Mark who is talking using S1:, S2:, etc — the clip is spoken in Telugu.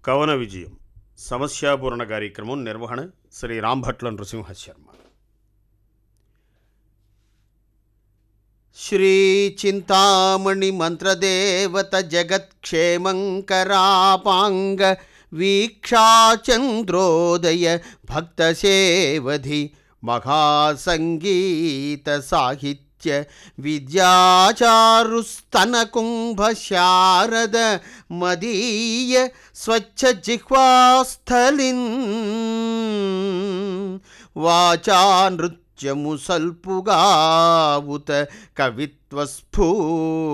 S1: కవన విజయం సమస్యాపూరణ కార్యక్రమం నిర్వహణ శ్రీ రాంభట్ల నృసింహ శర్మ శ్రీ చింతామణి మంత్రదేవత జగత్క్షేమంకరాపాంగ వీక్షాచంద్రోదయ భక్తసేవధి మహాసంగీత సాహిత్య విద్యాచారుస్తన కుంభ శారద మదీయ స్వచ్ఛ జిహ్వాస్థలిన్ వాచా నృత్యము సల్పుగావుత కవిత్వ స్ఫూ